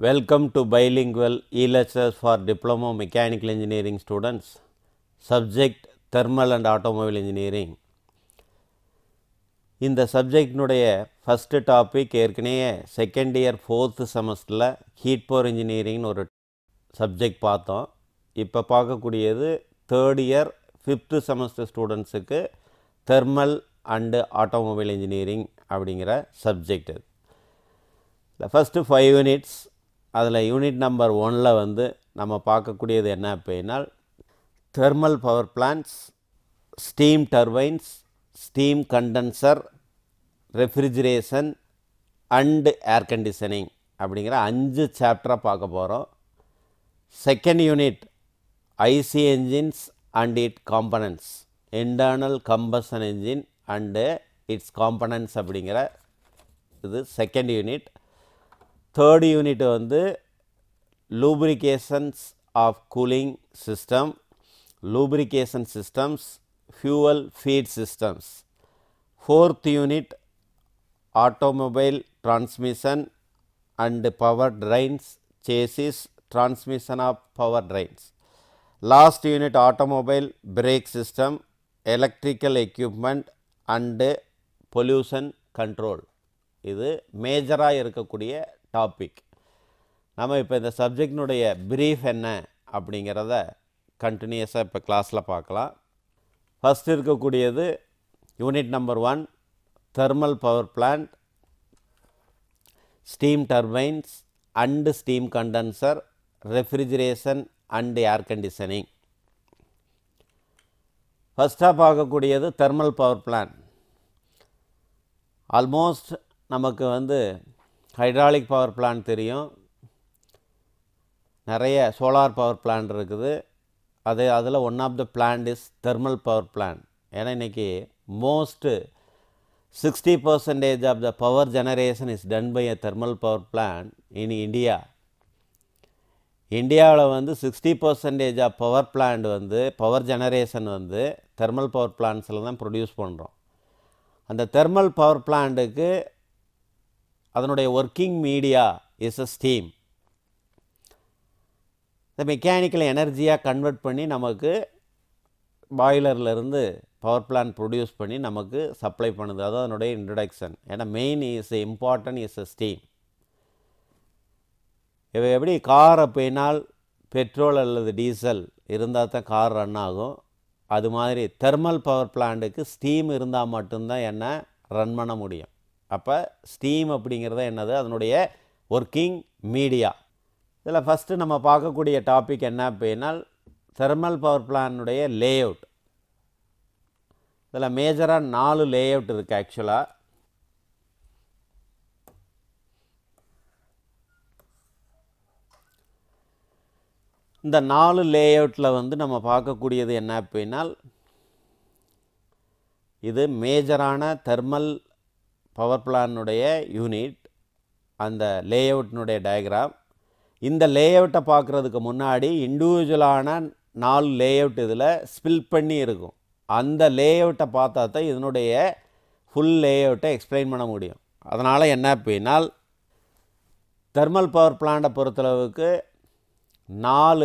Welcome to bilingual e-lectures for Diploma Mechanical Engineering students. Subject Thermal and Automobile Engineering. இந்த சப்ஜெக்டினுடைய first topic ஏற்கனவே second year fourth செமஸ்டரில் heat power இன்ஜினியரிங்னு ஒரு subject பார்த்தோம் இப்போ பார்க்கக்கூடியது தேர்ட் இயர் ஃபிஃப்த்து செமஸ்டர் ஸ்டூடெண்ட்ஸுக்கு தெர்மல் அண்டு ஆட்டோமொபைல் இன்ஜினியரிங் அப்படிங்கிற சப்ஜெக்ட் இது இல்லை ஃபஸ்ட்டு ஃபைவ் யூனிட்ஸ் அதில் யூனிட் நம்பர் ஒனில் வந்து நம்ம பார்க்கக்கூடியது என்ன அப்படின்னா thermal power plants steam turbines steam condenser refrigeration and air conditioning அப்படிங்கிற அஞ்சு சாப்டராக பார்க்க போகிறோம் second unit IC engines and it components internal combustion engine and its components அப்படிங்கிற இது செகண்ட் யூனிட் தேர்ட் யூனிட் வந்து lubrications of cooling system lubrication systems fuel feed systems fourth unit automobile transmission and power trains chassis transmission of power trains last unit automobile brake system electrical equipment and pollution control இது மேஜராக இருக்கக்கூடிய topic நம்ம இப்போ இந்த சப்ஜெக்டினுடைய brief என்ன அப்படிங்கிறத கண்டினியூஸாக இப்போ கிளாஸில் பார்க்கலாம் ஃபஸ்ட் இருக்கக்கூடியது unit number one thermal power plant steam turbines and steam condenser refrigeration and air conditioning ஃபஸ்ட்டாக பார்க்கக்கூடியது தெர்மல் பவர் பிளான்ட் ஆல்மோஸ்ட் நமக்கு வந்து ஹைட்ராலிக் பவர் பிளான்ட் தெரியும் நிறைய சோலார் பவர் பிளான்ட் இருக்குது அது அதில் one of the plant is thermal power plant ஏன்னா இன்றைக்கி most sixty percentage of the power generation is done by a thermal power plant in India இந்தியாவில் வந்து sixty percentage of power plant வந்து power generation வந்து thermal power பிளான்ட்ஸில் தான் produce பண்ணுறோம் அந்த தெர்மல் பவர் பிளான்ட்டுக்கு அதனுடைய working media is a steam இந்த மெக்கானிக்கல் எனர்ஜியாக கன்வெர்ட் பண்ணி நமக்கு பாய்லர்லேருந்து பவர் பிளான்ட் ப்ரொடியூஸ் பண்ணி நமக்கு சப்ளை பண்ணுது அதுதான் அதனுடைய இன்ட்ரடக்ஷன் ஏன்னா main is important is a steam இவ எப்படி கார் அப்படின்னால் பெட்ரோல் அல்லது டீசல் இருந்தால் தான் கார் ரன் ஆகும் அது மாதிரி தெர்மல் பவர் பிளான்ட்டுக்கு ஸ்டீம் இருந்தால் மட்டும்தான் என்ன ரன் பண்ண முடியும் அப்போ ஸ்டீம் அப்படிங்கிறத என்னது அதனுடைய ஒர்க்கிங் மீடியா இதில் ஃபஸ்ட்டு நம்ம பார்க்கக்கூடிய டாபிக் என்ன அப்படின்னா தெர்மல் பவர் பிளானுடைய லே அவுட் இதில் மேஜராக நாலு லே அவுட் இருக்குது ஆக்சுவலாக இந்த நாலு லே அவுட்டில் வந்து நம்ம பார்க்கக்கூடியது என்ன அப்படின்னால் இது மேஜரான தெர்மல் பவர் பிளானுடைய யூனிட் அந்த லே அவுட்னுடைய டயக்ராம் இந்த லே அவுட்டை பார்க்குறதுக்கு முன்னாடி இண்டிவிஜுவலான நாலு லே அவுட் இதில் ஸ்பில் பண்ணி இருக்கும் அந்த லே அவுட்டை பார்த்தா தான் இதனுடைய ஃபுல் லே அவுட்டை எக்ஸ்பிளைன் பண்ண முடியும் அதனால் என்ன அப்படின்னால் தெர்மல் பவர் பிளான்ட்டை பொறுத்தளவுக்கு நாலு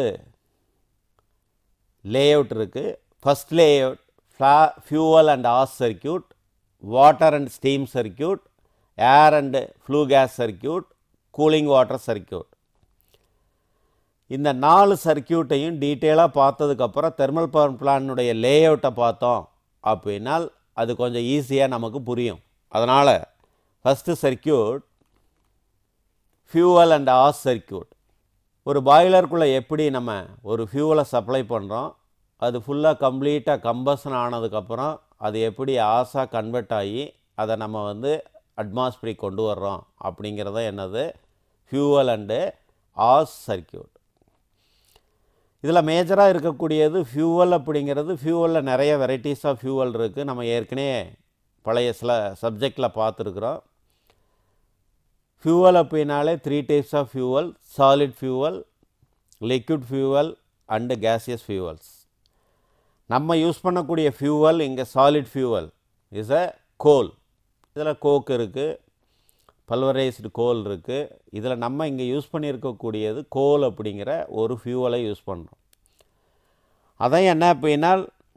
லே அவுட் இருக்குது ஃபஸ்ட் லே அவுட் ஃப்ளா fuel and ash circuit water and steam circuit air and flue gas circuit cooling water circuit இந்த நாலு சர்க்கியூட்டையும் டீட்டெயிலாக பார்த்ததுக்கப்புறம் தெர்மல் பவர் பிளானுடைய லே அவுட்டை பார்த்தோம் அப்படின்னால் அது கொஞ்சம் ஈஸியாக நமக்கு புரியும் அதனால் first circuit fuel and ash circuit ஒரு பாய்லருக்குள்ளே எப்படி நம்ம ஒரு ஃபியூவலை சப்ளை பண்ணுறோம் அது ஃபுல்லாக கம்ப்ளீட்டாக கம்பஷன் ஆனதுக்கப்புறம் அது எப்படி ஆஸாக கன்வெர்ட் ஆகி அதை நம்ம வந்து அட்மாஸ்பிரிக் கொண்டு வர்றோம் அப்படிங்கிறத என்னது ஃபியூவல் அண்டு ஆஸ் சர்க்கியூட் இதில் மேஜராக இருக்கக்கூடியது ஃபியூவல் அப்படிங்கிறது ஃபியூவலில் நிறைய வெரைட்டிஸ் ஆஃப் ஃபியூவல் இருக்குது நம்ம ஏற்கனவே பழைய சில சப்ஜெக்டில் பார்த்துருக்குறோம் ஃபியூவல் அப்படின்னாலே three types of fuel solid fuel liquid fuel and gaseous fuels நம்ம யூஸ் பண்ணக்கூடிய ஃபியூவல் இங்கே solid fuel is a coal இதில் கோக் இருக்குது பல்வரைஸ்டு கோல் இருக்குது இதில் நம்ம இங்கே யூஸ் பண்ணியிருக்கக்கூடியது கோல் அப்படிங்கிற ஒரு ஃபியூவலை யூஸ் பண்ணுறோம் அதான் என்ன அப்படின்னா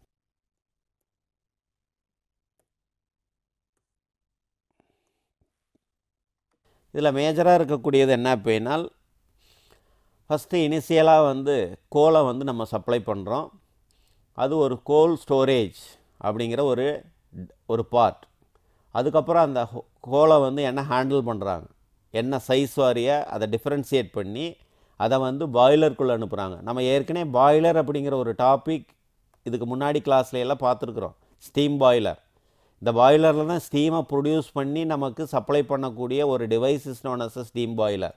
இதில் மேஜராக இருக்கக்கூடியது என்ன அப்படின்னால் ஃபஸ்ட்டு இனிஷியலாக வந்து கோலை வந்து நம்ம சப்ளை பண்ணுறோம் அது ஒரு கோல் ஸ்டோரேஜ் அப்படிங்கிற ஒரு ஒரு பார்ட் அதுக்கப்புறம் அந்த கோலை வந்து என்ன ஹேண்டில் பண்ணுறாங்க என்ன சைஸ் வாரியாக அதை டிஃப்ரென்ஷியேட் பண்ணி அதை வந்து பாய்லருக்குள்ளே அனுப்புகிறாங்க நம்ம ஏற்கனவே பாய்லர் அப்படிங்கிற ஒரு டாபிக் இதுக்கு முன்னாடி கிளாஸ்ல எல்லாம் பார்த்துருக்குறோம் ஸ்டீம் பாய்லர் இந்த பாய்லரில் தான் ஸ்டீமை ப்ரொடியூஸ் பண்ணி நமக்கு சப்ளை பண்ணக்கூடிய ஒரு device is known as steam boiler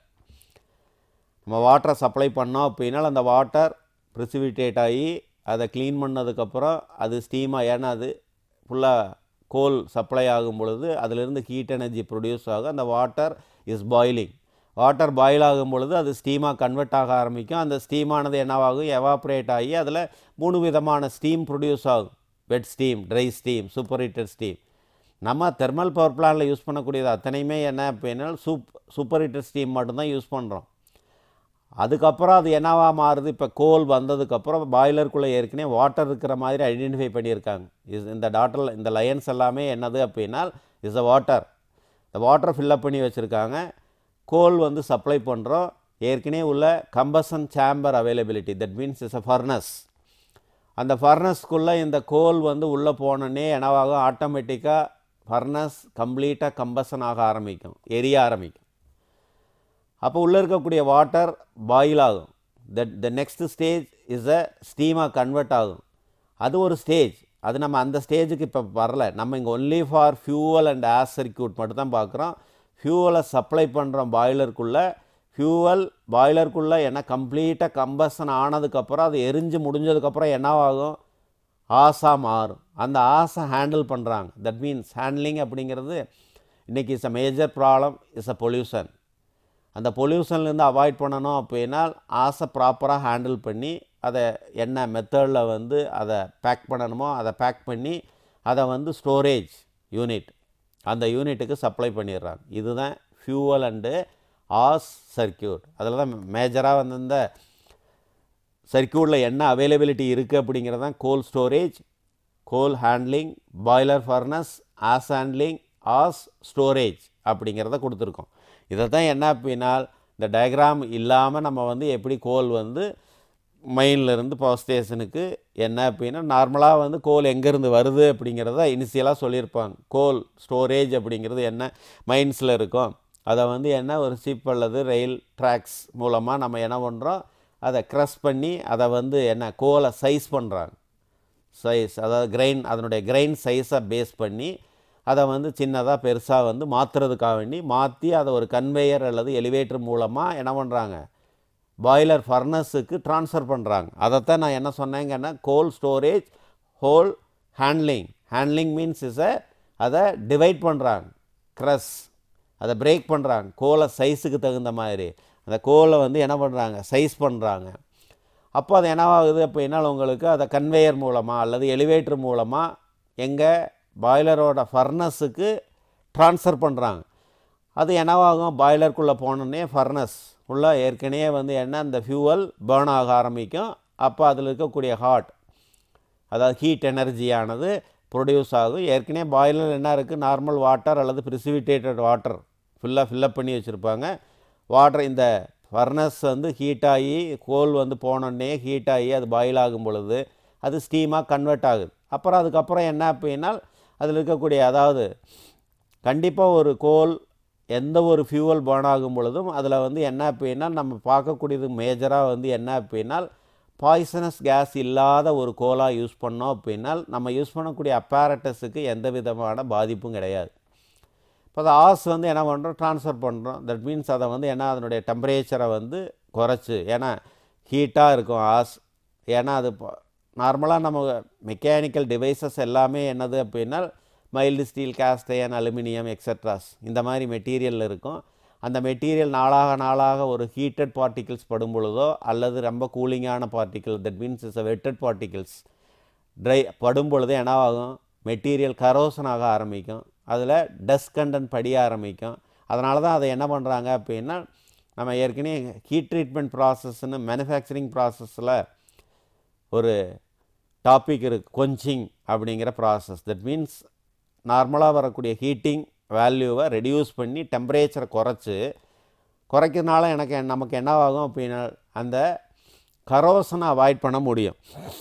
நம்ம வாட்டரை சப்ளை பண்ணோம் அப்படின்னா அந்த வாட்டர் ப்ரிசிபிட்டேட் ஆகி அதை க்ளீன் பண்ணதுக்கப்புறம் அது ஸ்டீமாக ஏன்னா அது ஃபுல்லாக கோல் சப்ளை ஆகும் பொழுது அதிலிருந்து ஹீட் எனர்ஜி ப்ரொடியூஸ் ஆகும் அந்த water is boiling water boil ஆகும் பொழுது அது ஸ்டீமாக கன்வெர்ட் ஆக ஆரம்பிக்கும் அந்த ஸ்டீமானது என்னவாகும் எவாப்ரேட் ஆகி அதில் மூணு விதமான ஸ்டீம் ப்ரொடியூஸ் ஆகும் wet steam dry steam super heated steam நம்ம தெர்மல் பவர் பிளான்ட்டில் யூஸ் பண்ணக்கூடியது அத்தனையுமே என்ன அப்படின்னா சூப் சூப்பர் ஹீட்டட் ஸ்டீம் மட்டும்தான் யூஸ் பண்ணுறோம் அதுக்கப்புறம் அது என்னவா மாறுது இப்போ கோல் வந்ததுக்கப்புறம் பாய்லருக்குள்ளே ஏற்கனவே வாட்டர் இருக்கிற மாதிரி ஐடென்டிஃபை பண்ணியிருக்காங்க இஸ் இந்த டாட்டரில் இந்த லயன்ஸ் எல்லாமே என்னது அப்படின்னா இஸ் அ வாட்டர் இந்த வாட்டரை ஃபில்லப் பண்ணி வச்சுருக்காங்க கோல் வந்து சப்ளை பண்ணுறோம் ஏற்கனவே உள்ள combustion chamber availability that means is a furnace அந்த ஃபர்னஸ்க்குள்ளே இந்த கோல் வந்து உள்ளே போனோடனே என்னவாகும் ஆட்டோமேட்டிக்காக ஃபர்னஸ் கம்ப்ளீட்டாக கம்பசன் ஆக ஆரம்பிக்கும் எரிய ஆரம்பிக்கும் அப்போ உள்ளே இருக்கக்கூடிய வாட்டர் பாயில் ஆகும் that the next stage is a ஸ்டீமாக கன்வெர்ட் ஆகும் அது ஒரு ஸ்டேஜ் அது நம்ம அந்த ஸ்டேஜுக்கு இப்போ வரல நம்ம இங்கே only for fuel and ash circuit மட்டும் தான் பார்க்குறோம் ஃபியூவலை சப்ளை பண்ணுறோம் பாய்லருக்குள்ளே ஃபியூவல் பாய்லருக்குள்ளே என்ன கம்ப்ளீட்டாக கம்பஷன் ஆனதுக்கப்புறம் அது எரிஞ்சு முடிஞ்சதுக்கப்புறம் என்னவாகும் ஆசா மாறும் அந்த ஆசை ஹேண்டில் பண்ணுறாங்க தட் மீன்ஸ் ஹேண்ட்லிங் அப்படிங்கிறது இன்றைக்கி is a major problem is a pollution அந்த பொல்யூஷன்லேருந்து அவாய்ட் பண்ணணும் அப்படின்னா ஆசை ப்ராப்பராக ஹேண்டில் பண்ணி அதை என்ன மெத்தடில் வந்து அதை பேக் பண்ணணுமோ அதை பேக் பண்ணி அதை வந்து ஸ்டோரேஜ் யூனிட் அந்த யூனிட்டுக்கு சப்ளை பண்ணிடுறாங்க இதுதான் ஃபியூவல் அண்டு ஆஸ் சர்க்கியூட் அதில் தான் மேஜராக வந்து இந்த சர்க்கியூட்டில் என்ன அவைலபிலிட்டி இருக்குது அப்படிங்கிறது தான் coal storage coal handling boiler furnace ash handling ash storage அப்படிங்கிறத கொடுத்துருக்கோம் இதை தான் என்ன அப்படின்னால் இந்த டயக்ராம் இல்லாமல் நம்ம வந்து எப்படி கோல் வந்து மைன்லேருந்து பவர் ஸ்டேஷனுக்கு என்ன அப்படின்னா நார்மலாக வந்து கோல் எங்கேருந்து வருது அப்படிங்கிறத இனிஷியலாக சொல்லியிருப்பாங்க கோல் ஸ்டோரேஜ் அப்படிங்கிறது என்ன மைன்ஸில் இருக்கும் அதை வந்து என்ன ஒரு ஷிப் அல்லது ரயில் ட்ராக்ஸ் மூலமாக நம்ம என்ன பண்ணுறோம் அதை க்ரஷ் பண்ணி அதை வந்து என்ன கோலை சைஸ் பண்ணுறாங்க சைஸ் அதாவது கிரைன் அதனுடைய கிரைன் சைஸை பேஸ் பண்ணி அதை வந்து சின்னதாக பெருசாக வந்து மாற்றுறதுக்காக வேண்டி மாற்றி அதை ஒரு கன்வேயர் அல்லது எலிவேட்டர் மூலமாக என்ன பண்ணுறாங்க பாய்லர் ஃபர்னஸுக்கு ட்ரான்ஸ்ஃபர் பண்ணுறாங்க அதைத்தான் நான் என்ன சொன்னேங்கன்னா coal storage hole handling handling means is a அதை டிவைட் பண்ணுறாங்க க்ரஸ் அதை பிரேக் பண்ணுறாங்க கோலை சைஸுக்கு தகுந்த மாதிரி அந்த கோலை வந்து என்ன பண்ணுறாங்க சைஸ் பண்ணுறாங்க அப்போ அது என்னவாகுது அப்படின்னா உங்களுக்கு அதை கன்வேயர் மூலமாக அல்லது எலிவேட்டர் மூலமாக எங்கள் பாய்லரோட ஃபர்னஸுக்கு ட்ரான்ஸ்ஃபர் பண்ணுறாங்க அது என்னவாகும் பாய்லருக்குள்ளே போனோடனே ஃபர்னஸ் உள்ள ஏற்கனவே வந்து என்ன அந்த ஃபியூவல் பேர்ன் ஆக ஆரம்பிக்கும் அப்போ அதில் இருக்கக்கூடிய ஹாட் அதாவது ஹீட் எனர்ஜியானது ப்ரொடியூஸ் ஆகும் ஏற்கனவே பாய்லர் என்ன இருக்குது நார்மல் வாட்டர் அல்லது ப்ரிசிபிட்டேட்டட் வாட்டர் ஃபுல்லாக ஃபில்லப் பண்ணி வச்சுருப்பாங்க வாட்டர் இந்த ஃபர்னஸ் வந்து ஹீட் ஆகி கோல் வந்து போனோடனே ஹீட் ஆகி அது பாயில் ஆகும் பொழுது அது ஸ்டீமாக கன்வெர்ட் ஆகுது அப்புறம் அதுக்கப்புறம் என்ன அப்படின்னா அதில் இருக்கக்கூடிய அதாவது கண்டிப்பாக ஒரு கோல் எந்த ஒரு ஃபியூவல் பேர்ன் ஆகும் பொழுதும் அதில் வந்து என்ன அப்படின்னா நம்ம பார்க்கக்கூடியது மேஜராக வந்து என்ன அப்படின்னா பாய்சனஸ் கேஸ் இல்லாத ஒரு கோலாக யூஸ் பண்ணோம் அப்படின்னால் நம்ம யூஸ் பண்ணக்கூடிய அப்பாரட்டஸுக்கு எந்த விதமான பாதிப்பும் கிடையாது இப்போ அந்த ஆஸ் வந்து என்ன பண்ணுறோம் ட்ரான்ஸ்ஃபர் பண்ணுறோம் தட் மீன்ஸ் அதை வந்து என்ன அதனுடைய டெம்பரேச்சரை வந்து குறைச்சி ஏன்னா ஹீட்டாக இருக்கும் ஆஸ் ஏன்னா அது நார்மலாக நம்ம மெக்கானிக்கல் டிவைசஸ் எல்லாமே என்னது அப்படின்னா mild steel cast iron aluminium extras இந்த மாதிரி மெட்டீரியல் இருக்கும் அந்த மெட்டீரியல் நாளாக நாளாக ஒரு ஹீட்டட் பார்ட்டிகிள்ஸ் படும் பொழுதோ அல்லது ரொம்ப கூலிங்கான particle that means is a wetted particles dry படும் பொழுது என்னவாகும் மெட்டீரியல் கரோசன் ஆக ஆரம்பிக்கும் அதில் டஸ்ட் கண்டென்ட் படிய ஆரம்பிக்கும் அதனால தான் அதை என்ன பண்ணுறாங்க அப்படின்னா நம்ம ஏற்கனவே ஹீட் ட்ரீட்மெண்ட் ப்ராசஸ்ன்னு மேனுஃபேக்சரிங் ப்ராசஸில் ஒரு டாபிக் இருக்குது கொஞ்சிங் அப்படிங்கிற ப்ராசஸ் தட் மீன்ஸ் நார்மலாக வரக்கூடிய ஹீட்டிங் வேல்யூவை ரெடியூஸ் பண்ணி டெம்பரேச்சரை குறைச்சி குறைக்கிறதுனால எனக்கு நமக்கு என்ன ஆகும் அப்படின்னா அந்த கரோசனை அவாய்ட் பண்ண முடியும்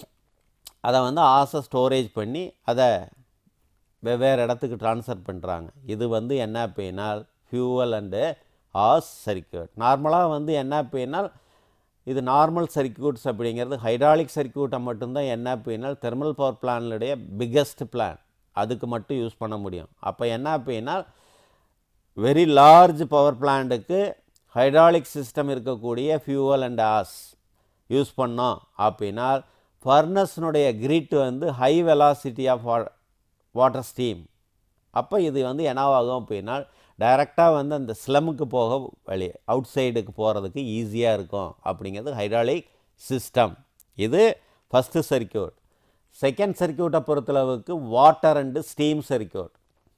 அதை வந்து ஆசை ஸ்டோரேஜ் பண்ணி அதை வெவ்வேறு இடத்துக்கு ட்ரான்ஸ்ஃபர் பண்ணுறாங்க இது வந்து என்ன அப்படின்னா ஃபியூவல் அண்டு ஆஸ் சர்க்கியூட் நார்மலாக வந்து என்ன அப்படின்னா இது நார்மல் சர்க்கியூட்ஸ் அப்படிங்கிறது ஹைட்ராலிக் சர்க்கியூட்டை மட்டும்தான் என்ன அப்படின்னா தெர்மல் பவர் பிளான்லுடைய பிக்கஸ்ட் பிளான் அதுக்கு மட்டும் யூஸ் பண்ண முடியும் அப்போ என்ன அப்படின்னா வெரி லார்ஜ் பவர் பிளான்ட்டுக்கு ஹைட்ராலிக் சிஸ்டம் இருக்கக்கூடிய ஃபியூவல் அண்ட் ஆஸ் யூஸ் பண்ணோம் அப்படின்னா ஃபர்னஸ்னுடைய கிரிட் வந்து high velocity of water steam அப்போ இது வந்து என்னவாகும் அப்படின்னா டைரெக்டாக வந்து அந்த ஸ்லமுக்கு போக வழி அவுட் சைடுக்கு போகிறதுக்கு ஈஸியாக இருக்கும் அப்படிங்கிறது ஹைட்ராலிக் சிஸ்டம் இது ஃபஸ்ட்டு சர்க்கியூட் செகண்ட் சர்க்கியூட்டை பொறுத்தளவுக்கு வாட்டர் அண்டு ஸ்டீம் சர்க்கியூட்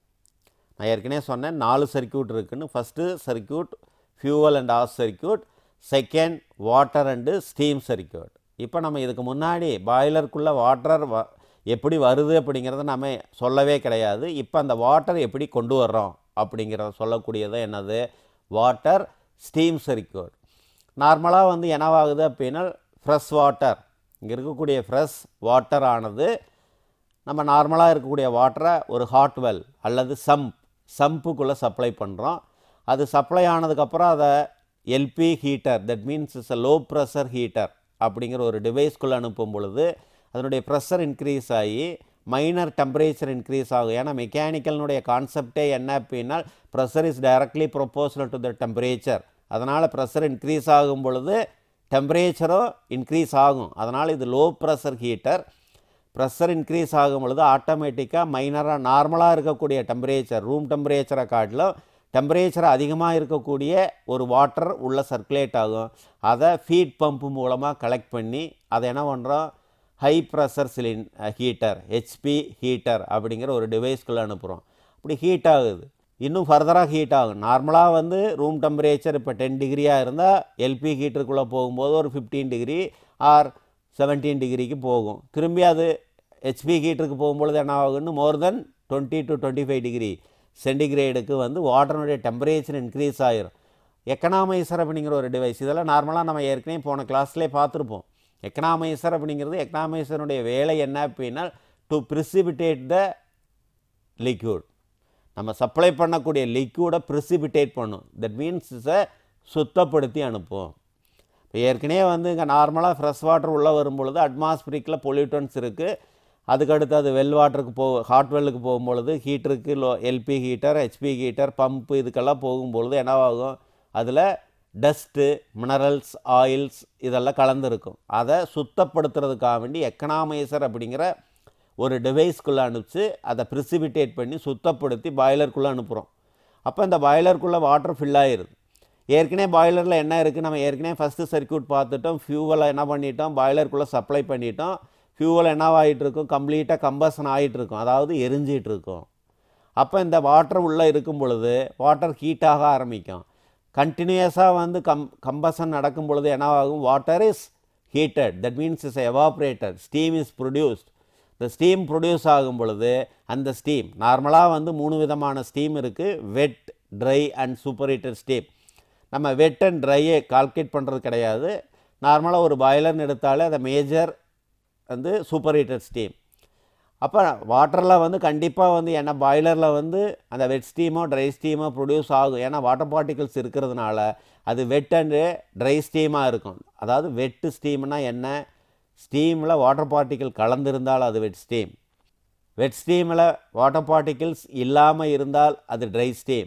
நான் ஏற்கனவே சொன்னேன் நாலு சர்க்கியூட் இருக்குன்னு first circuit fuel and ash circuit second water and steam circuit இப்போ நம்ம இதுக்கு முன்னாடி பாய்லருக்குள்ளே வாட்டர் வ எப்படி வருது அப்படிங்கிறத நம்ம சொல்லவே கிடையாது இப்போ அந்த வாட்டர் எப்படி கொண்டு வர்றோம் அப்படிங்கிறத சொல்லக்கூடியது என்னது வாட்டர் ஸ்டீம் சர்க்கியூட் நார்மலாக வந்து என்னவாகுது அப்படின்னா ஃப்ரெஷ் வாட்டர் இங்கே இருக்கக்கூடிய ஃப்ரெஷ் வாட்டர் ஆனது நம்ம நார்மலாக இருக்கக்கூடிய வாட்டரை ஒரு ஹாட் வெல் அல்லது சம்ப் சம்புக்குள்ளே சப்ளை பண்ணுறோம் அது சப்ளை ஆனதுக்கப்புறம் அதை LP heater that means is a low pressure heater அப்படிங்கிற ஒரு டிவைஸ்க்குள்ளே அனுப்பும் பொழுது அதனுடைய ப்ரெஷர் இன்க்ரீஸ் ஆகி மைனர் டெம்பரேச்சர் இன்க்ரீஸ் ஆகும் ஏன்னா மெக்கானிக்கல்னுடைய கான்செப்டே என்ன அப்படின்னா pressure is directly proportional to the temperature அதனால் ப்ரெஷர் இன்க்ரீஸ் ஆகும் பொழுது டெம்பரேச்சரும் இன்க்ரீஸ் ஆகும் அதனால் இது low pressure heater pressure increase ஆகும் பொழுது ஆட்டோமேட்டிக்காக மைனராக நார்மலாக இருக்கக்கூடிய டெம்பரேச்சர் ரூம் டெம்பரேச்சரை காட்டிலும் டெம்பரேச்சர் அதிகமாக இருக்கக்கூடிய ஒரு வாட்டர் உள்ளே சர்க்குலேட் ஆகும் அதை ஃபீட் பம்ப் மூலமாக கலெக்ட் பண்ணி அதை என்ன பண்ணுறோம் ஹை ப்ரெஷர் சிலின் ஹீட்டர் ஹெச்பி ஹீட்டர் அப்படிங்கிற ஒரு டிவைஸ்க்குள்ளே அனுப்புகிறோம் அப்படி ஹீட் ஆகுது இன்னும் ஃபர்தராக ஹீட் ஆகும் நார்மலாக வந்து ரூம் டெம்பரேச்சர் இப்போ டென் டிகிரியாக இருந்தால் எல்பி ஹீட்டருக்குள்ளே போகும்போது ஒரு ஃபிஃப்டீன் டிகிரி ஆர் செவன்டீன் டிகிரிக்கு போகும் திரும்பி அது ஹெச்பி ஹீட்டருக்கு போகும்பொழுது என்ன ஆகுன்னு more than twenty to twenty five degree சென்டிகிரேடுக்கு வந்து வாட்டருடைய டெம்பரேச்சர் இன்க்ரீஸ் ஆகிரும் எக்கனாமைசர் அப்படிங்கிற ஒரு டிவைஸ் இதெல்லாம் நார்மலாக நம்ம ஏற்கனவே போன கிளாஸ்லேயே பார்த்துருப்போம் எக்கனாமைசர் அப்படிங்கிறது எக்கனாமைசருடைய வேலை என்ன அப்படின்னா டு ப்ரிசிபிட்டேட் த லிக்யூட் நம்ம சப்ளை பண்ணக்கூடிய லிக்யூடை ப்ரிசிபிட்டேட் பண்ணும் தட் மீன்ஸ் இஸை சுத்தப்படுத்தி அனுப்பும் இப்போ ஏற்கனவே வந்து இங்கே நார்மலாக ஃப்ரெஷ் வாட்டர் உள்ளே வரும்பொழுது அட்மாஸ்பிரிக்கில் பொல்யூட்டன்ஸ் இருக்குது அதுக்கடுத்து அது வெல் வாட்டருக்கு போ ஹாட் வெல்லுக்கு போகும்பொழுது ஹீட்டருக்கு low LP heater HP heater pump இதுக்கெல்லாம் போகும்பொழுது என்னவாகும் அதில் டஸ்ட்டு மினரல்ஸ் ஆயில்ஸ் இதெல்லாம் கலந்துருக்கும் அதை சுத்தப்படுத்துறதுக்காக வேண்டி எக்கனாமைசர் அப்படிங்கிற ஒரு டிவைஸ்க்குள்ளே அனுப்பிச்சு அதை ப்ரிசிபிட்டேட் பண்ணி சுத்தப்படுத்தி பாய்லருக்குள்ளே அனுப்புகிறோம் அப்போ இந்த பாய்லருக்குள்ளே வாட்டர் ஃபில் ஆயிடுது ஏற்கனவே பாய்லரில் என்ன இருக்குது நம்ம ஏற்கனவே ஃபஸ்ட்டு சர்க்கியூட் பார்த்துட்டோம் ஃபியூவலை என்ன பண்ணிட்டோம் பாய்லருக்குள்ளே சப்ளை பண்ணிட்டோம் ஃபியூவல் என்னவாகிட்டு இருக்கும் கம்ப்ளீட்டாக கம்பஷன் ஆகிட்டு இருக்கும் அதாவது எரிஞ்சிட்டு இருக்கும் அப்போ இந்த வாட்டர் உள்ளே இருக்கும் பொழுது வாட்டர் ஹீட்டாக ஆரம்பிக்கும் கண்டினியூஸாக வந்து கம் கம்பஷன் நடக்கும் பொழுது என்னவாகும் water is heated that means is evaporated steam is produced இந்த ஸ்டீம் ப்ரொடியூஸ் ஆகும் பொழுது அந்த ஸ்டீம் நார்மலாக வந்து மூணு விதமான ஸ்டீம் இருக்குது wet dry and super heated steam நம்ம வெட் அண்ட் ட்ரையை கால்குலேட் பண்ணுறது கிடையாது நார்மலாக ஒரு பாய்லர்னு எடுத்தாலே அதை மேஜர் வந்து சூப்பர் ஹீட்டட் ஸ்டீம் அப்போ வாட்டரில் வந்து கண்டிப்பாக வந்து என்ன பாய்லரில் வந்து அந்த வெட் ஸ்டீமோ ட்ரை ஸ்டீமோ ப்ரொடியூஸ் ஆகும் ஏன்னா வாட்டர் பார்ட்டிகல்ஸ் இருக்கிறதுனால அது வெட் அண்டு ட்ரை ஸ்டீமாக இருக்கும் அதாவது வெட்டு ஸ்டீம்னா என்ன ஸ்டீமில் வாட்டர் பார்ட்டிகிள் கலந்திருந்தால் அது வெட் ஸ்டீம் வெட் ஸ்டீமில் வாட்டர் பார்ட்டிகிள்ஸ் இல்லாமல் இருந்தால் அது dry steam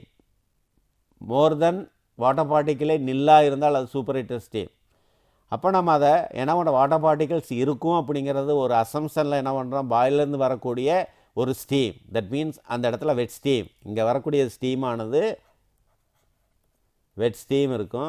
more than water பார்ட்டிக்கிளே நில்லாக இருந்தால் அது சூப்பர் ஹீட்டர் ஸ்டீம் அப்போ நம்ம அதை என்ன பண்ண வாட்டர் பார்ட்டிகல்ஸ் இருக்கும் அப்படிங்கிறது ஒரு அசம்ஷனில் என்ன பண்ணுறோம் பாயிலேருந்து வரக்கூடிய ஒரு ஸ்டீம் தட் மீன்ஸ் அந்த இடத்துல வெட் ஸ்டீம் இங்கே வரக்கூடிய ஸ்டீமானது வெட் ஸ்டீம் இருக்கும்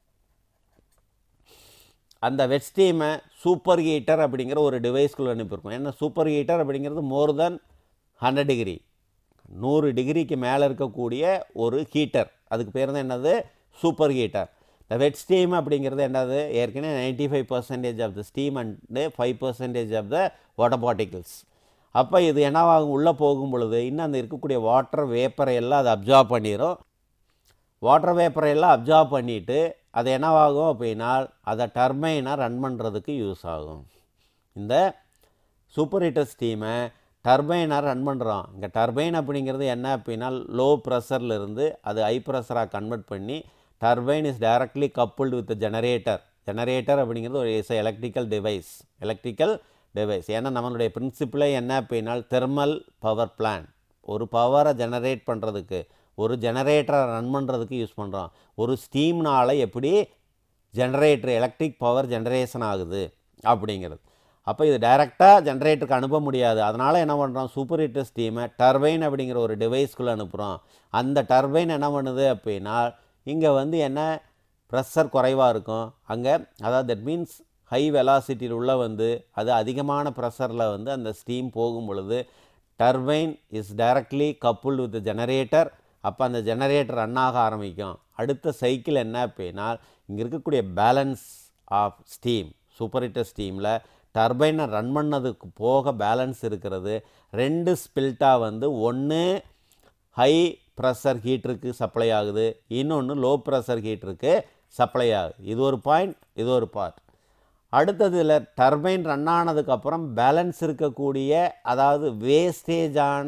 அந்த வெட் ஸ்டீமை சூப்பர் ஹீட்டர் அப்படிங்கிற ஒரு டிவைஸ்குள்ளே அனுப்பியிருக்கோம் ஏன்னா சூப்பர் ஹீட்டர் அப்படிங்கிறது மோர் தென் ஹண்ட்ரட் டிகிரி நூறு டிகிரிக்கு மேலே இருக்கக்கூடிய ஒரு ஹீட்டர் அதுக்கு பேர் தான் என்னது சூப்பர் ஹீட்டர் இந்த வெட் ஸ்டீம் அப்படிங்கிறது என்னது ஏற்கனவே ninety five percentage of the steam and five percentage of the water particles அப்போ இது என்னவாகும் உள்ளே போகும் பொழுது இன்னும் அந்த இருக்கக்கூடிய வாட்டர் வேப்பரை எல்லாம் அதை அப்சார்ப் பண்ணிடும் வாட்டர் வேப்பரை எல்லாம் அப்சார்ப் பண்ணிவிட்டு அது என்னவாகும் அப்படின்னா அதை டர்பைனாக ரன் பண்ணுறதுக்கு யூஸ் ஆகும் இந்த சூப்பர் ஹீட்டர் ஸ்டீமை டர்பைனாக ரன் பண்ணுறோம் இங்கே டர்பைன் அப்படிங்கிறது என்ன அப்படின்னா லோ ப்ரெஷரில் இருந்து அது ஹை ப்ரெஷராக கன்வெர்ட் பண்ணி turbine is directly coupled with generator generator அப்படிங்கிறது ஒரு is electrical device electrical device ஏன்னா நம்மளுடைய பிரின்சிப்பிளே என்ன அப்படின்னா தெர்மல் பவர் பிளான்ட் ஒரு பவரை ஜெனரேட் பண்ணுறதுக்கு ஒரு ஜெனரேட்டரை ரன் பண்ணுறதுக்கு யூஸ் பண்ணுறோம் ஒரு ஸ்டீம்னால் எப்படி ஜெனரேட்டர் எலக்ட்ரிக் பவர் ஜெனரேஷன் ஆகுது அப்படிங்கிறது அப்போ இது டைரெக்டாக ஜென்ரேட்டருக்கு அனுப்ப முடியாது அதனால் என்ன பண்ணுறோம் சூப்பர் ஹீட்டர் ஸ்டீமை டர்பைன் அப்படிங்கிற ஒரு டிவைஸ்க்குள்ளே அனுப்புகிறோம் அந்த டர்பைன் என்ன பண்ணுது அப்படின்னா இங்கே வந்து என்ன ப்ரெஷர் குறைவாக இருக்கும் அங்கே அதாவது தட் மீன்ஸ் ஹை வெலாசிட்டியில் உள்ள வந்து அது அதிகமான ப்ரெஷரில் வந்து அந்த ஸ்டீம் போகும் பொழுது turbine is directly couple with generator அப்போ அந்த ஜெனரேட்டர் ரன் ஆக ஆரம்பிக்கும் அடுத்த சைக்கிள் என்ன அப்படின்னா இங்கே இருக்கக்கூடிய balance of steam super heater ஸ்டீமில் டர்பைனை ரன் பண்ணதுக்கு போக பேலன்ஸ் இருக்கிறது ரெண்டு ஸ்பில்ட்டாக வந்து ஒன்று ஹை ப்ரெஷர் ஹீட்டருக்கு சப்ளை ஆகுது இன்னொன்று லோ ப்ரெஷர் ஹீட்டருக்கு சப்ளை ஆகுது இது ஒரு பாயிண்ட் இது ஒரு பார்ட் அடுத்ததில் டர்பைன் ரன் ஆனதுக்கப்புறம் பேலன்ஸ் இருக்கக்கூடிய அதாவது வேஸ்டேஜான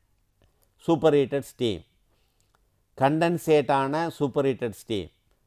சூப்பர் ஹீட்டட் ஸ்டீம் கண்டன்சேட்டான சூப்பர் ஹீட்டட் ஸ்டீம்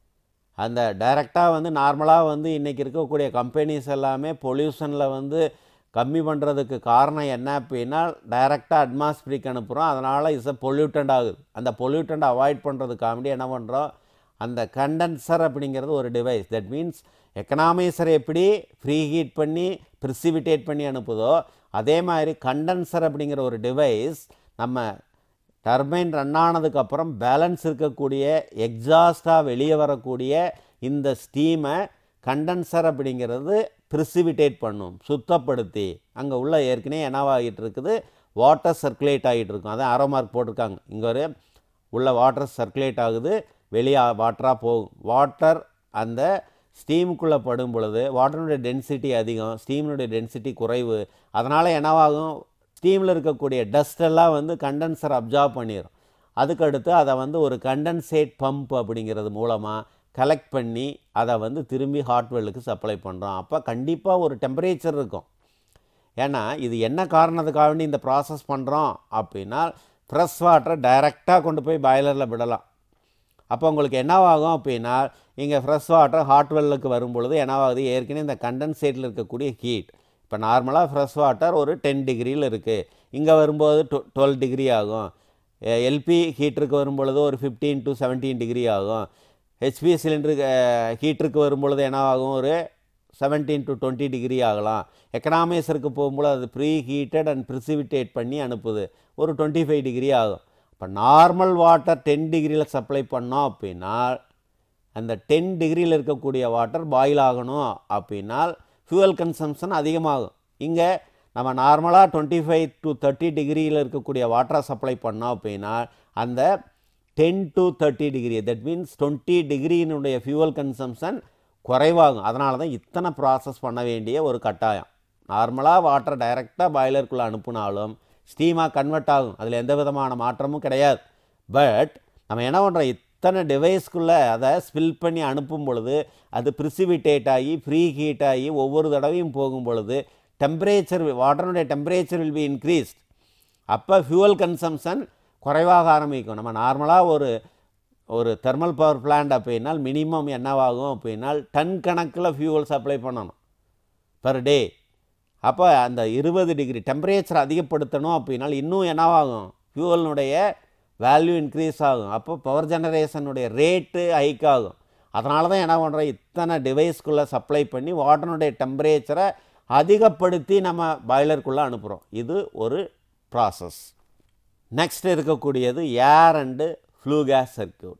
அந்த டைரெக்டாக வந்து நார்மலாக வந்து இன்றைக்கி இருக்கக்கூடிய கம்பெனிஸ் எல்லாமே பொல்யூஷனில் வந்து கம்மி பண்ணுறதுக்கு காரணம் என்ன அப்படின்னா டைரெக்டாக அட்மாஸ்பிரிக் அனுப்புகிறோம் அதனால் இஸ் அ பொல்யூட்டண்ட் ஆகுது அந்த பொல்யூட்டண்ட் அவாய்ட் பண்ணுறதுக்காண்டி என்ன பண்ணுறோம் அந்த கண்டென்சர் அப்படிங்கிறது ஒரு டிவைஸ் தட் மீன்ஸ் எக்கனாமைசர் எப்படி ஃப்ரீ ஹீட் பண்ணி ப்ரிசிவிட்டேட் பண்ணி அனுப்புதோ அதே மாதிரி கண்டென்சர் அப்படிங்கிற ஒரு டிவைஸ் நம்ம டர்பைன் ரன் ஆனதுக்கப்புறம் பேலன்ஸ் இருக்கக்கூடிய எக்ஸாஸ்டாக வெளியே வரக்கூடிய இந்த ஸ்டீமை கண்டென்சர் அப்படிங்கிறது ப்ரிசிவிட்டேட் பண்ணும் சுத்தப்படுத்தி அங்கே உள்ள ஏற்கனவே என்னவாகிட்டு இருக்குது வாட்டர் சர்க்குலேட் ஆகிட்டு இருக்கும் அதான் ஆரோ மார்க் போட்டிருக்காங்க இங்கே ஒரு உள்ள வாட்டர் சர்க்குலேட் ஆகுது வெளியே வாட்டராக போகும் வாட்டர் அந்த ஸ்டீமுக்குள்ளே படும் பொழுது வாட்டருடைய டென்சிட்டி அதிகம் ஸ்டீமினுடைய டென்சிட்டி குறைவு அதனால் என்னவாகும் ஸ்டீமில் இருக்கக்கூடிய டஸ்டெல்லாம் வந்து கண்டென்சர் அப்சார்ப் பண்ணிடும் அதுக்கடுத்து அதை வந்து ஒரு கண்டென்சேட் பம்ப் அப்படிங்கிறது மூலமாக கலெக்ட் பண்ணி அதை வந்து திரும்பி ஹாட்வெல்லுக்கு சப்ளை பண்ணுறோம் அப்போ கண்டிப்பாக ஒரு டெம்பரேச்சர் இருக்கும் ஏன்னா இது என்ன காரணத்துக்காக வேண்டி இந்த ப்ராசஸ் பண்ணுறோம் அப்படின்னா ஃப்ரெஷ் வாட்டரை டைரெக்டாக கொண்டு போய் பாய்லரில் விடலாம் அப்போ உங்களுக்கு என்னவாகும் அப்படின்னா இங்கே ஃப்ரெஷ் வாட்டர் ஹாட் வெல்லுக்கு வரும்பொழுது என்னவாகுது ஏற்கனவே இந்த கண்டென்சேட்டில் இருக்கக்கூடிய ஹீட் இப்போ நார்மலாக ஃப்ரெஷ் வாட்டர் ஒரு டென் டிகிரியில் இருக்குது இங்கே வரும்போது டு டுவெல் டிகிரி ஆகும் எல்பி ஹீட்டருக்கு வரும்பொழுது ஒரு ஃபிஃப்டீன் டு செவன்டீன் டிகிரி ஆகும் ஹெச்பி சிலிண்டருக்கு ஹீட்டருக்கு வரும்பொழுது என்னவாகும் ஒரு செவன்டீன் டு டுவெண்ட்டி டிகிரி ஆகலாம் எக்கனாமைசருக்கு போகும்போது அது ப்ரீ ஹீட்டட் அண்ட் ப்ரிசிவிட்டேட் பண்ணி அனுப்புது ஒரு டுவெண்ட்டி ஃபைவ் டிகிரி ஆகும் இப்போ நார்மல் வாட்டர் டென் டிகிரியில் சப்ளை பண்ணோம் அப்படின்னா அந்த டென் டிகிரியில் இருக்கக்கூடிய வாட்டர் பாயில் ஆகணும் அப்படின்னா ஃபியூவல் கன்சம்ஷன் அதிகமாகும் இங்கே நம்ம நார்மலாக டுவெண்ட்டி ஃபைவ் டு தேர்ட்டி டிகிரியில் இருக்கக்கூடிய வாட்டரை சப்ளை பண்ணோம் அப்படின்னா அந்த ten to thirty degree that means twenty டிகிரியினுடைய ஃபியூவல் கன்சம்ஷன் குறைவாகும் அதனால தான் இத்தனை ப்ராசஸ் பண்ண வேண்டிய ஒரு கட்டாயம் நார்மலாக வாட்டர் டைரெக்டாக பாய்லருக்குள்ளே அனுப்புனாலும் ஸ்டீமாக கன்வெர்ட் ஆகும் அதில் எந்த விதமான மாற்றமும் கிடையாது பட் நம்ம என்ன பண்ணுறோம் இத்தனை டிவைஸ்க்குள்ளே அதை ஸ்பில் பண்ணி அனுப்பும் பொழுது அது ப்ரிசிவிட்டேட் ஆகி ஃப்ரீ ஹீட் ஆகி ஒவ்வொரு தடவையும் போகும் பொழுது டெம்பரேச்சர் வாட்டருடைய டெம்பரேச்சர் வில் பி இன்க்ரீஸ்ட் அப்போ ஃபியூவல் கன்சம்ஷன் குறைவாக ஆரம்பிக்கும் நம்ம நார்மலாக ஒரு ஒரு தெர்மல் பவர் பிளான்ட் அப்படின்னா மினிமம் என்னவாகும் அப்படின்னா டன் கணக்கில் ஃபியூவல் சப்ளை பண்ணணும் பர் டே அப்போ அந்த இருபது டிகிரி டெம்பரேச்சர் அதிகப்படுத்தணும் அப்படின்னா இன்னும் என்னவாகும் ஃபியூவலினுடைய வேல்யூ இன்க்ரீஸ் ஆகும் அப்போ பவர் ஜெனரேஷனுடைய ரேட்டு ஹைக் ஆகும் அதனால தான் என்ன பண்ணுறோம் இத்தனை டிவைஸ்க்குள்ளே சப்ளை பண்ணி வாட்டருடைய டெம்பரேச்சரை அதிகப்படுத்தி நம்ம பாய்லருக்குள்ளே அனுப்புகிறோம் இது ஒரு ப்ராசஸ் நெக்ஸ்ட் இருக்கக்கூடியது air and flue gas circuit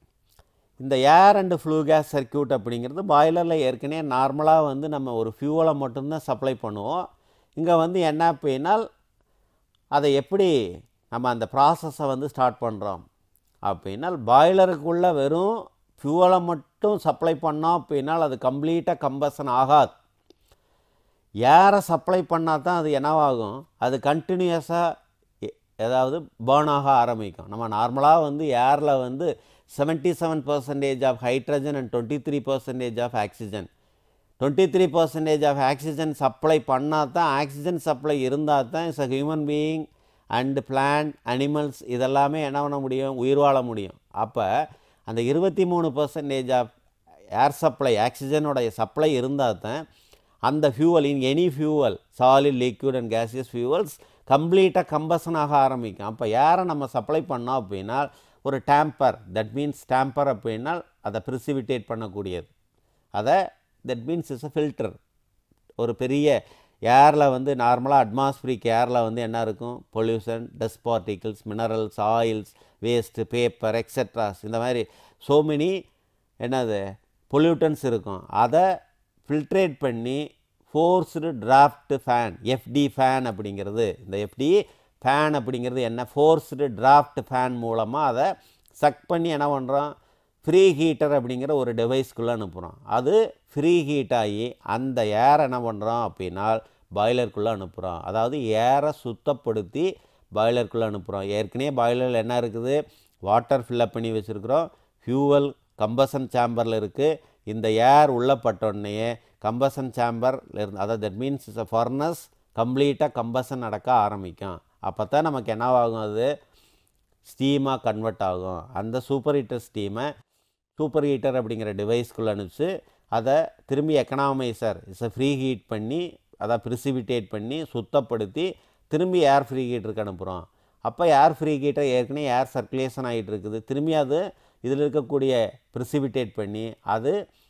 இந்த air and flue gas circuit அப்படிங்கிறது பாய்லரில் ஏற்கனவே நார்மலாக வந்து நம்ம ஒரு ஃபியூவலை மட்டும்தான் சப்ளை பண்ணுவோம் இங்கே வந்து என்ன அப்படின்னால் அதை எப்படி நம்ம அந்த ப்ராசஸை வந்து ஸ்டார்ட் பண்ணுறோம் அப்படின்னால் பாய்லருக்குள்ளே வெறும் ஃபியூவலை மட்டும் சப்ளை பண்ணோம் அப்படின்னால் அது கம்ப்ளீட்டாக கம்பஷன் ஆகாது ஏரை சப்ளை பண்ணால் தான் அது என்னவாகும் அது கண்டினியூஸாக ஏதாவது பேர்ன் ஆக ஆரம்பிக்கும் நம்ம நார்மலாக வந்து ஏரில் வந்து seventy seven percentage of hydrogen and twenty three percentage of oxygen twenty three percentage of oxygen supply பண்ணால் தான் ஆக்சிஜன் சப்ளை இருந்தால் தான் is a human being and plant animals இதெல்லாமே என்ன பண்ண முடியும் உயிர் வாழ முடியும் அப்போ அந்த இருபத்தி மூணு பர்சன்டேஜ் ஆஃப் ஏர் சப்ளை ஆக்சிஜனோடைய சப்ளை இருந்தால் தான் அந்த fuel in any fuel solid liquid and gaseous fuels கம்ப்ளீட்டாக கம்பஷன் ஆக ஆரம்பிக்கும் அப்போ ஏரை நம்ம சப்ளை பண்ணோம் அப்படின்னா ஒரு டேம்பர் தட் மீன்ஸ் டேம்பர் அப்படின்னா அதை ப்ரிசிவிட்டேட் பண்ணக்கூடியது அதை that means is a filter ஒரு பெரிய ஏரில் வந்து நார்மலாக அட்மாஸ்பிரிக் ஏரில் வந்து என்ன இருக்கும் pollution dust particles minerals oils waste paper extras இந்த மாதிரி ஸோ மெனி என்னது பொல்யூட்டன்ஸ் இருக்கும் அதை ஃபில்ட்ரேட் பண்ணி forced draft fan FD fan அப்படிங்கிறது இந்த எஃப்டி ஃபேன் அப்படிங்கிறது என்ன ஃபோர்ஸ்டு டிராஃப்ட் ஃபேன் மூலமாக அதை சக் பண்ணி என்ன பண்ணுறோம் ஃப்ரீ ஹீட்டர் அப்படிங்கிற ஒரு டிவைஸ்க்குள்ளே அனுப்புகிறோம் அது ஃப்ரீ ஹீட் ஆகி அந்த ஏரை என்ன பண்ணுறோம் அப்படின்னா பாய்லருக்குள்ளே அனுப்புகிறோம் அதாவது ஏரை சுத்தப்படுத்தி பாய்லருக்குள்ளே அனுப்புகிறோம் ஏற்கனவே பாய்லரில் என்ன இருக்குது வாட்டர் ஃபில்லப் பண்ணி வச்சுருக்குறோம் ஃபியூவல் கம்பசன் சேம்பரில் இருக்குது இந்த ஏர் உள்ளே பட்டோடனேயே கம்பசன் சேம்பரில் இருந்து அதாவது that means is a furnace கம்ப்ளீட்டாக கம்பசன் நடக்க ஆரம்பிக்கும் அப்போ தான் நமக்கு என்னவாகும் அது ஸ்டீமாக கன்வெர்ட் ஆகும் அந்த சூப்பர் ஹீட்டர் ஸ்டீமை சூப்பர் ஹீட்டர் அப்படிங்கிற டிவைஸ்க்குள்ளே அனுப்பிச்சு அதை திரும்பி எக்கனாமைசர் இஸ் ஃப்ரீ ஹீட் பண்ணி அதை ப்ரிசிபிட்டேட் பண்ணி சுத்தப்படுத்தி திரும்பி ஏர் ஃப்ரீ ஹீட்டருக்கு அனுப்புகிறோம் அப்போ ஏர் ஃப்ரீ ஹீட்டர் ஏற்கனவே ஏர் சர்க்குலேஷன் ஆகிட்டு இருக்குது திரும்பி அது இதில் இருக்கக்கூடிய ப்ரிசிபிட்டேட் பண்ணி அது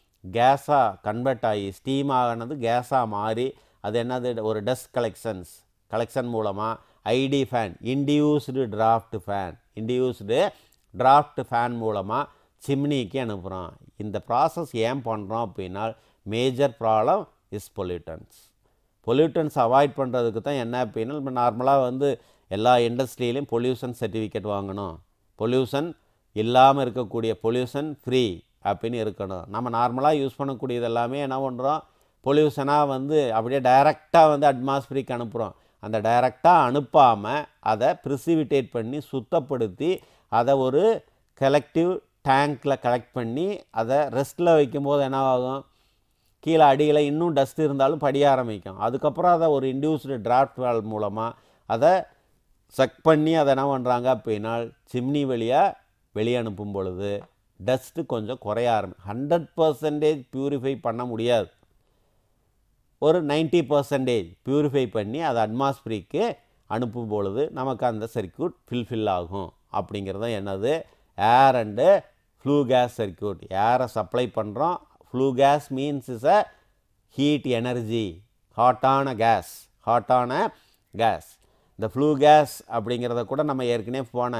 கேஸாக கன்வெர்ட் ஆகி ஸ்டீம் ஆகினது கேஸாக மாறி அது என்னது ஒரு டஸ்ட் கலெக்ஷன்ஸ் கலெக்ஷன் மூலமாக ID fan induced draft fan induced draft fan மூலமாக சிம்னிக்கு அனுப்புகிறோம் இந்த ப்ராசஸ் ஏன் பண்ணுறோம் அப்படின்னா major problem is pollutants pollutants avoid பண்ணுறதுக்கு தான் என்ன அப்படின்னா இப்போ நார்மலாக வந்து எல்லா இண்டஸ்ட்ரியிலையும் பொல்யூஷன் சர்டிஃபிகேட் வாங்கணும் பொல்யூஷன் இல்லாமல் இருக்கக்கூடிய பொல்யூஷன் ஃப்ரீ அப்படின்னு இருக்கணும் நம்ம நார்மலாக யூஸ் பண்ணக்கூடியது எல்லாமே என்ன பண்ணுறோம் பொல்யூஷனாக வந்து அப்படியே டைரெக்டாக வந்து அட்மாஸ்பிரிக் அனுப்புகிறோம் அந்த டைரெக்டாக அனுப்பாமல் அதை ப்ரிசிவிட்டேட் பண்ணி சுத்தப்படுத்தி அதை ஒரு கலெக்டிவ் டேங்க்கில் கலெக்ட் பண்ணி அதை ரெஸ்ட்டில் வைக்கும்போது என்ன ஆகும் கீழே அடியில் இன்னும் டஸ்ட் இருந்தாலும் படிய ஆரம்பிக்கும் அதுக்கப்புறம் அதை ஒரு இன்டியூஸ்டு டிராஃப்ட் வால் மூலமாக அதை சக் பண்ணி அதை என்ன பண்ணுறாங்க அப்படின்னா சிம்னி வழியாக வெளியே அனுப்பும் பொழுது டஸ்ட்டு கொஞ்சம் குறைய ஆரம்பி ஹண்ட்ரட் பர்சன்டேஜ் ப்யூரிஃபை பண்ண முடியாது ஒரு நைன்ட்டி பர்சன்டேஜ் ப்யூரிஃபை பண்ணி அதை அட்மாஸ்பிரிக்கு அனுப்பும் பொழுது நமக்கு அந்த சர்க்கியூட் ஃபில்ஃபில் ஆகும் அப்படிங்கிறது என்னது air and flue gas circuit ஏரை சப்ளை பண்ணுறோம் flue gas means is a heat energy ஹாட்டான கேஸ் ஹாட்டான கேஸ் இந்த ஃப்ளூ கேஸ் அப்படிங்கிறத கூட நம்ம ஏற்கனவே போன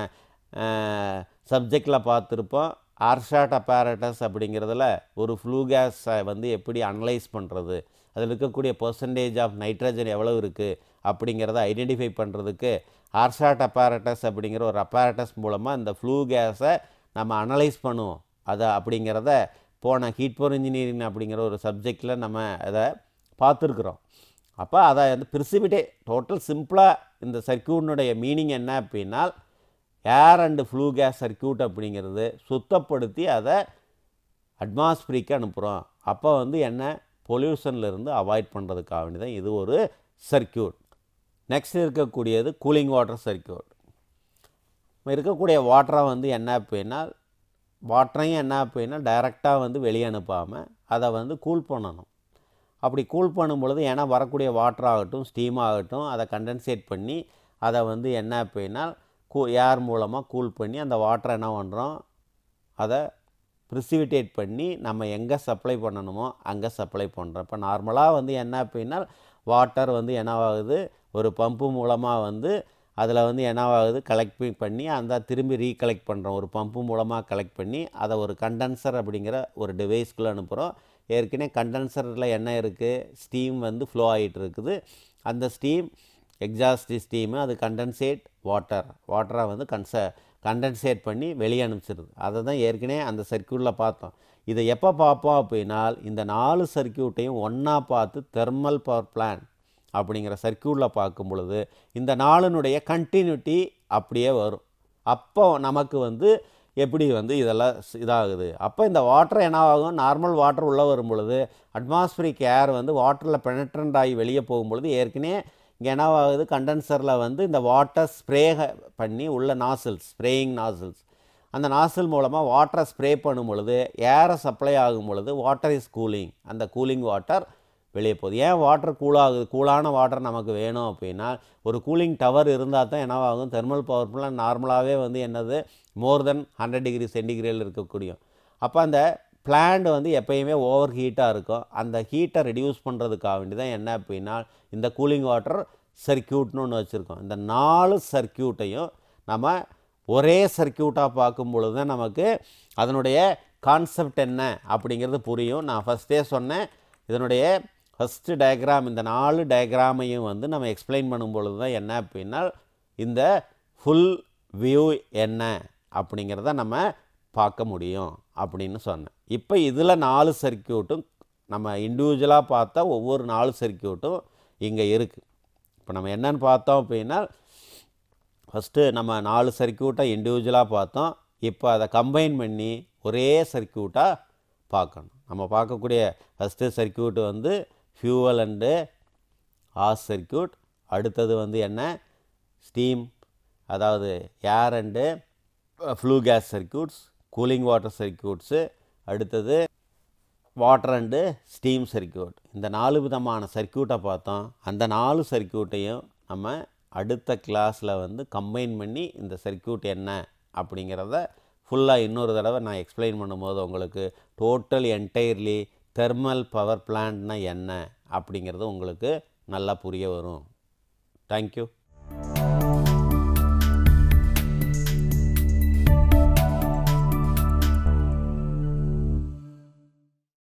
சப்ஜெக்டில் பார்த்துருப்போம் ஆர்ஷாட் அப்பாரட்டஸ் அப்படிங்கிறதுல ஒரு ஃப்ளூ கேஸை வந்து எப்படி அனலைஸ் பண்ணுறது அதில் இருக்கக்கூடிய பர்சன்டேஜ் ஆஃப் நைட்ரஜன் எவ்வளோ இருக்குது அப்படிங்கிறத ஐடென்டிஃபை பண்ணுறதுக்கு ஆர்ஷாட் அப்பாரட்டஸ் அப்படிங்கிற ஒரு அப்பாரட்டஸ் மூலமாக இந்த ஃப்ளூ கேஸை நம்ம அனலைஸ் பண்ணுவோம் அதை அப்படிங்கிறத போன ஹீட் போர் இன்ஜினியரிங் அப்படிங்கிற ஒரு சப்ஜெக்டில் நம்ம அதை பார்த்துருக்குறோம் அப்போ அதை வந்து ப்ரிசிபிட்டே டோட்டல் சிம்பிளாக இந்த சர்க்கியூட்னுடைய மீனிங் என்ன அப்படின்னா air and flue gas circuit அப்படிங்கிறது சுத்தப்படுத்தி அதை அட்மாஸ்பிரிக்கு அனுப்புகிறோம் அப்போ வந்து என்ன பொல்யூஷன்லேருந்து அவாய்ட் பண்ணுறதுக்காக வேண்டி தான் இது ஒரு சர்க்கியூட் நெக்ஸ்ட் இருக்கக்கூடியது கூலிங் வாட்டர் சர்க்கியூட் இருக்கக்கூடிய வாட்டரை வந்து என்ன அப்படின்னா வாட்டரையும் என்ன அப்படின்னா டைரெக்டாக வந்து வெளியே அனுப்பாமல் அதை வந்து கூல் பண்ணணும் அப்படி கூல் பண்ணும் பொழுது ஏன்னா வரக்கூடிய வாட்டர் ஆகட்டும் ஸ்டீம் ஆகட்டும் அதை கண்டென்சேட் பண்ணி அதை வந்து என்ன அப்படின்னா கூ ஏர் மூலமாக கூல் பண்ணி அந்த வாட்டரை என்ன பண்ணுறோம் அதை ப்ரிசிவிட்டேட் பண்ணி நம்ம எங்கே சப்ளை பண்ணணுமோ அங்கே சப்ளை பண்ணுறோம் இப்போ நார்மலாக வந்து என்ன அப்படின்னா வாட்டர் வந்து என்னவாகுது ஒரு பம்பு மூலமாக வந்து அதில் வந்து என்னவாகுது கலெக்ட் பண்ணி அந்த திரும்பி ரீகலெக்ட் பண்ணுறோம் ஒரு பம்பு மூலமாக கலெக்ட் பண்ணி அதை ஒரு கண்டென்சர் அப்படிங்கிற ஒரு டிவைஸ்க்குள்ளே அனுப்புகிறோம் ஏற்கனவே கண்டென்சரில் என்ன இருக்குது ஸ்டீம் வந்து ஃப்ளோ ஆகிட்டு இருக்குது அந்த ஸ்டீம் எக்ஸாஸ்ட் ஸ்டீமு அது கண்டென்சேட் வாட்டர் வாட்டரை வந்து கன்ச கண்டென்சேட் பண்ணி வெளியே அனுப்பிச்சிருது அதை தான் ஏற்கனவே அந்த சர்க்கியூட்டில் பார்த்தோம் இதை எப்போ பார்ப்போம் அப்படின்னால் இந்த நாலு சர்க்கியூட்டையும் ஒன்றா பார்த்து தெர்மல் பவர் பிளான்ட் அப்படிங்கிற சர்க்கியூட்டில் பார்க்கும் பொழுது இந்த நாளினுடைய கண்டினியூட்டி அப்படியே வரும் அப்போ நமக்கு வந்து எப்படி வந்து இதெல்லாம் ஸ்- இதாகுது அப்போ இந்த வாட்டர் என்ன ஆகும் நார்மல் வாட்டர் உள்ளே வரும் பொழுது அட்மாஸ்பிரிக் ஏர் வந்து வாட்டரில் பெனட்ரண்ட் ஆகி வெளியே போகும் பொழுது ஏற்கனவே இங்கே என்னவாகுது கண்டென்சரில் வந்து இந்த வாட்டர் ஸ்ப்ரே பண்ணி உள்ள நாசில்ஸ் ஸ்ப்ரேயிங் நாசில்ஸ் அந்த நாசில் மூலமாக வாட்டரை ஸ்ப்ரே பண்ணும் பொழுது ஏரை சப்ளை ஆகும் பொழுது வாட்டர் இஸ் கூலிங் அந்த கூலிங் வாட்டர் வெளியே போகுது ஏன் வாட்டர் கூலாகுது கூலான வாட்டர் நமக்கு வேணும் அப்படின்னா ஒரு கூலிங் டவர் இருந்தால் தான் என்னவாகும் தெர்மல் பவர் பிளான் நார்மலாகவே வந்து என்னது மோர் தென் ஹண்ட்ரட் டிகிரி சென்டிகிரேடில் இருக்கக்கூடியும் அப்போ அந்த பிளான்ட் வந்து எப்பயுமே ஓவர் ஹீட்டாக இருக்கும் அந்த ஹீட்டை ரெடியூஸ் பண்ணுறதுக்காக வேண்டி தான் என்ன அப்படின்னா இந்த கூலிங் வாட்டர் சர்க்கியூட்னு ஒன்று வச்சுருக்கோம் இந்த நாலு சர்க்கியூட்டையும் நம்ம ஒரே சர்க்கியூட்டாக பார்க்கும் பொழுது தான் நமக்கு அதனுடைய கான்செப்ட் என்ன அப்படிங்கிறது புரியும் நான் ஃபஸ்ட்டே சொன்னேன் இதனுடைய ஃபஸ்ட்டு டயக்ராம் இந்த நாலு டயக்ராமையும் வந்து நம்ம எக்ஸ்பிளைன் பண்ணும் பொழுது தான் என்ன அப்படின்னா இந்த ஃபுல் வியூ என்ன அப்படிங்கிறத நம்ம பார்க்க முடியும் அப்படின்னு சொன்னேன் இப்போ இதில் நாலு சர்க்கியூட்டும் நம்ம இண்டிவிஜுவலாக பார்த்தா ஒவ்வொரு நாலு சர்க்கியூட்டும் இங்கே இருக்குது இப்போ நம்ம என்னன்னு பார்த்தோம் அப்படின்னா ஃபஸ்ட்டு நம்ம நாலு சர்க்கியூட்டை இண்டிவிஜுவலாக பார்த்தோம் இப்போ அதை கம்பைன் பண்ணி ஒரே சர்க்கியூட்டாக பார்க்கணும் நம்ம பார்க்கக்கூடிய ஃபஸ்ட்டு சர்க்கியூட் வந்து ஃபியூவல் அண்டு ஆஸ் சர்க்கியூட் அடுத்தது வந்து என்ன ஸ்டீம் அதாவது air and flue gas circuits cooling water circuits அடுத்தது வாட்டர் அண்டு ஸ்டீம் சர்க்கியூட் இந்த நாலு விதமான சர்க்கியூட்டை பார்த்தோம் அந்த நாலு சர்க்கியூட்டையும் நம்ம அடுத்த கிளாஸில் வந்து கம்பைன் பண்ணி இந்த சர்க்கியூட் என்ன அப்படிங்கிறத ஃபுல்லாக இன்னொரு தடவை நான் எக்ஸ்பிளைன் பண்ணும்போது உங்களுக்கு டோட்டல் என்டையர்லி தெர்மல் பவர் பிளான்ட்னா என்ன அப்படிங்கிறது உங்களுக்கு நல்லா புரிய வரும் தேங்க்யூ